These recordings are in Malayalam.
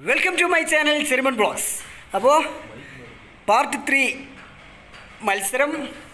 വെൽക്കം ടു മൈ ചാനൽ സെറിമൺ ബ്ലോഗ്സ് അപ്പോൾ പാർട്ട് ത്രീ മത്സരം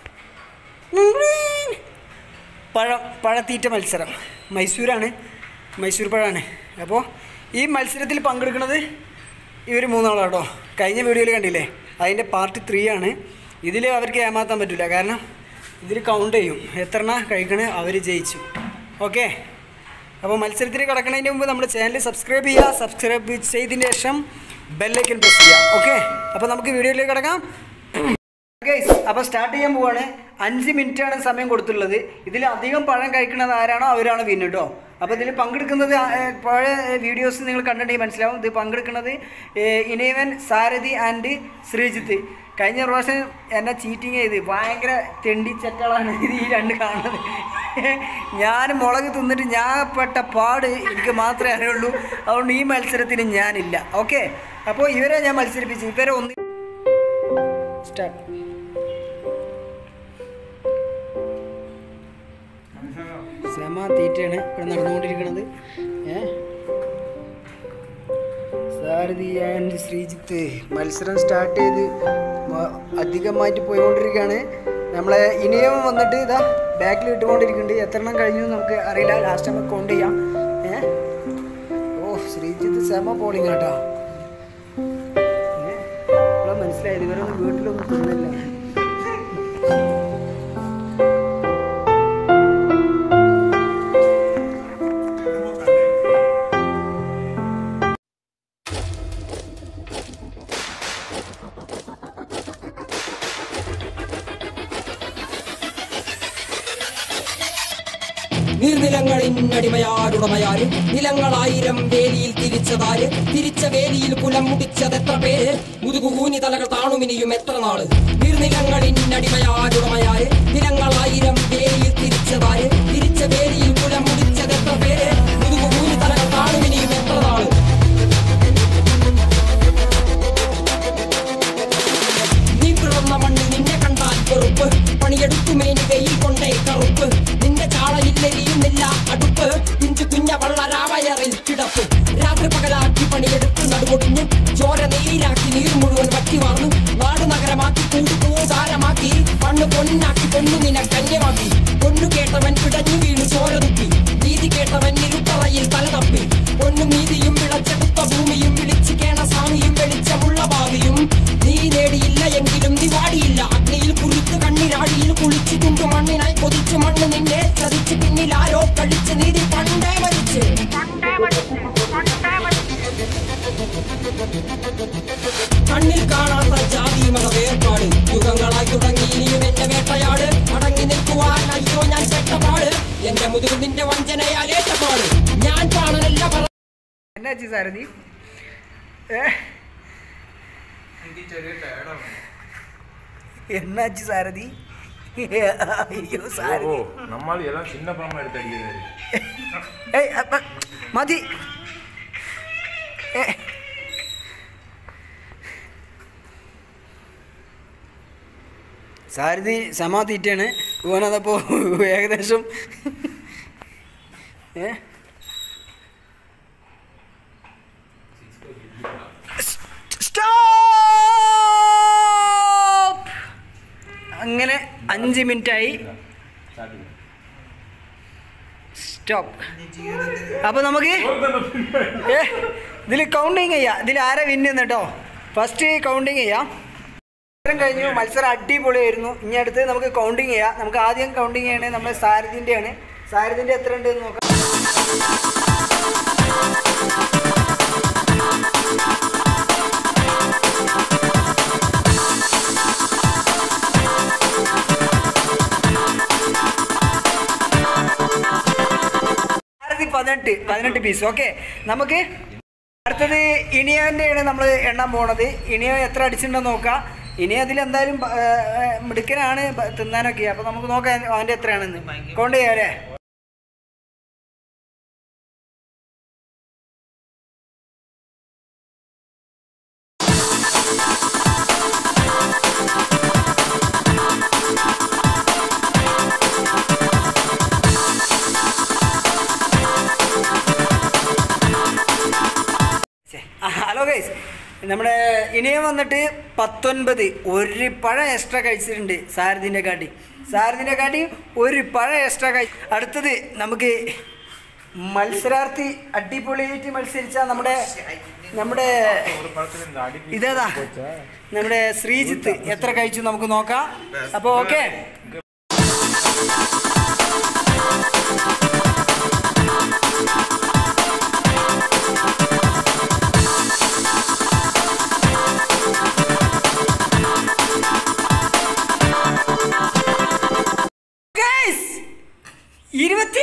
പഴ പഴത്തീറ്റ മത്സരം മൈസൂരാണ് മൈസൂർ പഴമാണ് അപ്പോൾ ഈ മത്സരത്തിൽ പങ്കെടുക്കുന്നത് ഇവർ മൂന്നാളാട്ടോ കഴിഞ്ഞ വീഡിയോയിൽ കണ്ടില്ലേ അതിൻ്റെ പാർട്ട് ത്രീ ആണ് ഇതിൽ അവർക്ക് ഏമാത്താൻ പറ്റില്ല കാരണം ഇതിൽ കൗണ്ട് ചെയ്യും എത്ര എണ്ണ കഴിക്കണേ അവർ ജയിച്ചു ഓക്കെ അപ്പോൾ മത്സരത്തിൽ കിടക്കുന്നതിന് മുമ്പ് നമ്മുടെ ചാനൽ സബ്സ്ക്രൈബ് ചെയ്യുക സബ്സ്ക്രൈബ് ചെയ്തതിന് ശേഷം ബെല്ലൈക്കൻ പ്രസ് ചെയ്യുക ഓക്കെ അപ്പോൾ നമുക്ക് വീഡിയോയിലേക്ക് കിടക്കാം ഗൈസ് അപ്പോൾ സ്റ്റാർട്ട് ചെയ്യാൻ പോവാണ് അഞ്ച് മിനിറ്റാണ് സമയം കൊടുത്തുള്ളത് ഇതിൽ അധികം പഴം കഴിക്കുന്നത് ആരാണോ അവരാണ് വിൻ കേട്ടോ അപ്പോൾ ഇതിൽ പങ്കെടുക്കുന്നത് ആ, ഏ, പഴയ വീഡിയോസ് നിങ്ങൾ കണ്ടിട്ടുണ്ടെങ്കിൽ മനസ്സിലാവും ഇത് പങ്കെടുക്കുന്നത് ഏ, ഇനേവൻ സാരഥി ആൻഡ് ശ്രീജിത്ത് കഴിഞ്ഞ പ്രാവശ്യം എന്നെ ചീറ്റിങ് ചെയ്ത് ഭയങ്കര തെണ്ടി ചെറ്റളാണ് ഇത് ഈ രണ്ട് കാണുന്നത് ഞാൻ മുളക് തിന്നിട്ട് ഞാൻ പെട്ട പാട് എനിക്ക് മാത്രമേ അറിയുള്ളൂ അതുകൊണ്ട് ഈ മത്സരത്തിന് ഞാനില്ല ഓക്കെ അപ്പോൾ ഇവരെ ഞാൻ മത്സരിപ്പിച്ചു ഇവരെ ഒന്ന് സ്റ്റാർട്ട് സെമ തീറ്റയാണ് ഇവിടെ നടന്നുകൊണ്ടിരിക്കുന്നത് ഏ സാരഥി ആൻഡ് ശ്രീജിത്ത് മത്സരം സ്റ്റാർട്ട് ചെയ്ത് മ- അധികമായിട്ട് പോയിക്കൊണ്ടിരിക്കുകയാണ് നമ്മളെ ഇനിയും വന്നിട്ട് ഇതാ ബാക്കിൽ ഇട്ടുകൊണ്ടിരിക്കുന്നുണ്ട് എത്ര എണ്ണം കഴിഞ്ഞു എന്ന് നമുക്ക് അറിയില്ല ലാസ്റ്റ് നമുക്ക് കൗണ്ട് ചെയ്യാം ഏ ഓ ശ്രീജിത്ത് സെമ പോളിങ് കേട്ടോ ഇവിടെ മനസ്സിലായത് ഇവരൊന്നും വീട്ടിലൊന്നും തിന്നില്ല നീർനിലങ്ങളിന്നടിമയാടുടമയാര് നിലങ്ങളായിരം വേലിയിൽ തിരിച്ചതാര് തിരിച്ച വേലിയിൽ കുലം മുടിച്ചതെത്ര പേര് മുതുകുകൂനി തലകൾ താണുമിനിയും എത്ര നാള് നീർനിലങ്ങളിന്നടിമയാടുടമയാര് നിലങ്ങളായിരം വേലിയിൽ തിരിച്ചതാര് തിരിച്ച വേലിയിൽ കുലം മുടിച്ചതെത്ര പേര് മുതുകുകൂനി തലകൾ താണുമിനിയും എത്ര നാള് നീ പിറന്ന മണ്ണിൽ നിന്നെ കണ്ടാൽ വെറുപ്പ് പണിയെടുത്തു മേനി വെയിൽ കൊണ്ടേ കറുപ്പ് നിന്റെ ചാളയില്ലെരിയുന്നില്ല അടുപ്പ് പിഞ്ചു കുഞ്ഞ വള്ളരാവയറിൽ കിടപ്പ് രാത്രി പകലാക്കി പണിയെടുത്ത് നടുകൊടിഞ്ഞു ചോര നീരാക്കി നീർ മുഴുവൻ വറ്റി വാർന്നു നാട് നഗരമാക്കി കൂടി പൂസാരമാക്കി മണ്ണ് പൊന്നാക്കി പൊന്നു നിന കന്യമാക്കി പൊന്നു കേട്ടവൻ പിടഞ്ഞു വീണു ചോര തുപ്പി നീതി കേട്ടവൻ ഇരുട്ടറയിൽ തല തപ്പി പൊന്നും നീതിയും വിളച്ചെടുത്ത ഭൂമിയും വിളിച്ചു കേണ സ്വാമിയും വെളിച്ചമുള്ള ഭാവിയും നീ നേടിയില്ല എങ്കിലും നീ വാടിയില്ല അഗ്നിയിൽ കുളിച്ച് കണ്ണിരാടിയിൽ കുളിച്ചു തുണ്ടു മണ്ണിനായി കൊതിച്ചു മണ്ണ് നിന്നെ ചതിച്ചു പിന്നിൽ ആരോ കഴിച്ച് നീതി പണ്ടേ മരിച്ച് കണ്ണിൽ കാണാത്ത ജാതി മത വേർപാട് യുഗങ്ങളായി തുടങ്ങി ഇനിയും എന്റെ വേട്ടയാട് അടങ്ങി നിൽക്കുവാൻ അയ്യോ ഞാൻ ചെട്ടപ്പാട് എന്റെ മുതുകിൽ നിന്റെ വഞ്ചനയാൽ ഏറ്റപ്പാട് ഞാൻ കാണലല്ല പറ എന്നാ ചി സാരഥി ഏ என்னாச்சு சாரதி ஐயோ சாரதி ஓ நம்மால் எல்லாம் சின்ன பழமா எடுத்து அடிக்கிறாரு ஏய் அப்ப மதி ഏ സാരഥി സമാ തീറ്റാണ് ഓനതപ്പോൾ ഏകദേശം ഏ സ്റ്റോപ്പ് അങ്ങനെ അഞ്ച് മിനിറ്റായി സ്റ്റോപ്പ് അപ്പോൾ നമുക്ക് ഏ ഇതിൽ കൗണ്ടിങ് ചെയ്യാം ഇതിൽ ആരെ വിന്ന് കേട്ടോ ഫസ്റ്റ് കൗണ്ടിങ് ചെയ്യാം മത്സരം കഴിഞ്ഞു മത്സരം അടിപൊളിയായിരുന്നു ഇനി അടുത്ത് നമുക്ക് കൗണ്ടിങ് ചെയ്യാം നമുക്ക് ആദ്യം കൗണ്ടിങ് ചെയ്യണേ നമ്മുടെ സാരഥിൻ്റെ ആണ് സാരഥിൻ്റെ എത്ര ഉണ്ട് എന്ന് നോക്കാം സാരഥി പതിനെട്ട് പതിനെട്ട് പീസ് ഓക്കെ നമുക്ക് അടുത്തത് ഇനിയൻ്റെയാണ് നമ്മൾ എണ്ണാൻ പോണത് ഇനിയ എത്ര അടിച്ചിട്ടുണ്ടെന്ന് നോക്കാം ഇനി അതിൽ എന്തായാലും ബ- ഏ, ഏ, മിടുക്കനാണ് ബ- തിന്നാനൊക്കെ അപ്പോൾ നമുക്ക് നോക്കാം അവൻ്റെ എത്രയാണെന്ന് കൗണ്ട് ചെയ്യാം അല്ലേ ഹലോ ഗൈസ് നമ്മുടെ ഇനിയും വന്നിട്ട് പത്തൊൻപത് ഒരു പഴം എക്സ്ട്രാ കഴിച്ചിട്ടുണ്ട് സാരഥിൻ്റെ കാട്ടി സാരഥിൻ്റെ കാട്ടി ഒരു പഴം എക്സ്ട്രാ കഴി അടുത്തത് നമുക്ക് മത്സരാർത്ഥി അടിപൊളിയായിട്ട് മത്സരിച്ച നമ്മുടെ നമ്മുടെ ஒரு படத்துல இந்த அடி ഇതേതാ നമ്മുടെ ശ്രീജിത്ത് എത്ര കഴിച്ചു നമുക്ക് നോക്കാം അപ്പോൾ ഓക്കെ ഇരുപത്തി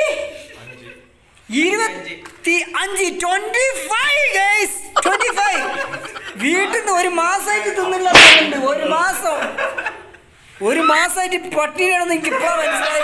ഇരുപത്തി അഞ്ച് twenty five guys twenty five വീട്ടിൽ നിന്ന് ഒരു മാസമായിട്ട് തിന്നില്ല ഒരു മാസം ഒരു മാസമായിട്ട് പട്ടിണിയാണെന്ന് എനിക്ക് ഇപ്പൊ മനസ്സിലായി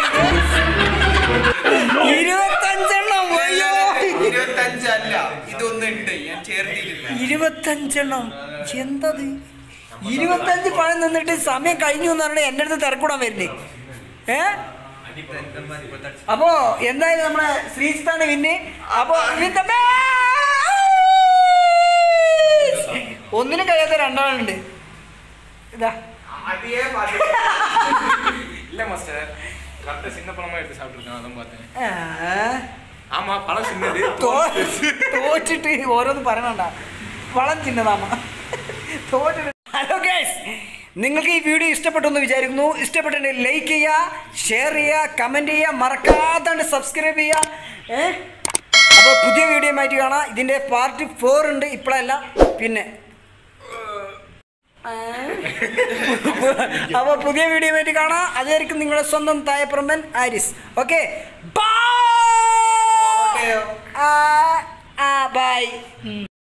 ഇരുപത്തഞ്ചെണ്ണം അയ്യോ ഇരുപത്തഞ്ചല്ല ഇതൊന്നുണ്ട് ഞാൻ ചേർത്തിട്ടില്ല ഇരുപത്തഞ്ചെണ്ണം എന്തത് ഇരുപത്തഞ്ച് പഴം നിന്നിട്ട് സമയം കഴിഞ്ഞു എന്ന് പറഞ്ഞാൽ എൻ്റെ അടുത്ത് തിരക്കൂടാൻ വരുന്നേ ഏ അപ്പോ എന്തായാലും നമ്മളെ ശ്രീജിത്താണ് പിന്നെ അപ്പോ with the best! ഒന്നിനും കഴിയാത്ത രണ്ടാളുണ്ട് ഇതാ അതേ പാട്ട് இல்ல மாஸ்டர் கரெக்டா சின்ன பழமா எடுத்து சாப்பிட்டுருக்கேன் அதான் பார்த்தேன் ആ, ஆமா பழம் சின்னது തോ- തോറ്റിട്ട് ഓരോന്ന് പറയണണ്ട വളം ചിന്നതാമ തോറ്റിട്ട് ഹലോ ഗൈസ് നിങ്ങൾക്ക് ഈ വീഡിയോ ഇഷ്ടപ്പെട്ടു എന്ന് വിചാരിക്കുന്നു ഇഷ്ടപ്പെട്ടിട്ടുണ്ടെങ്കിൽ ലൈക്ക് ചെയ്യുക ഷെയർ ചെയ്യുക കമൻറ്റ് ചെയ്യുക മറക്കാതെ സബ്സ്ക്രൈബ് ചെയ്യുക ഏ അപ്പോൾ പുതിയ വീഡിയോ ആയിട്ട് കാണാം ഇതിൻ്റെ പാർട്ട് ഫോർ ഉണ്ട് ഇപ്പോഴല്ല പിന്നെ അപ്പോൾ പുതിയ വീഡിയോ ആയിട്ട് കാണാം അതായിരിക്കും നിങ്ങളുടെ സ്വന്തം തായപ്രമ്പൻ ആരിസ് ഓക്കെ ബൈ ബൈ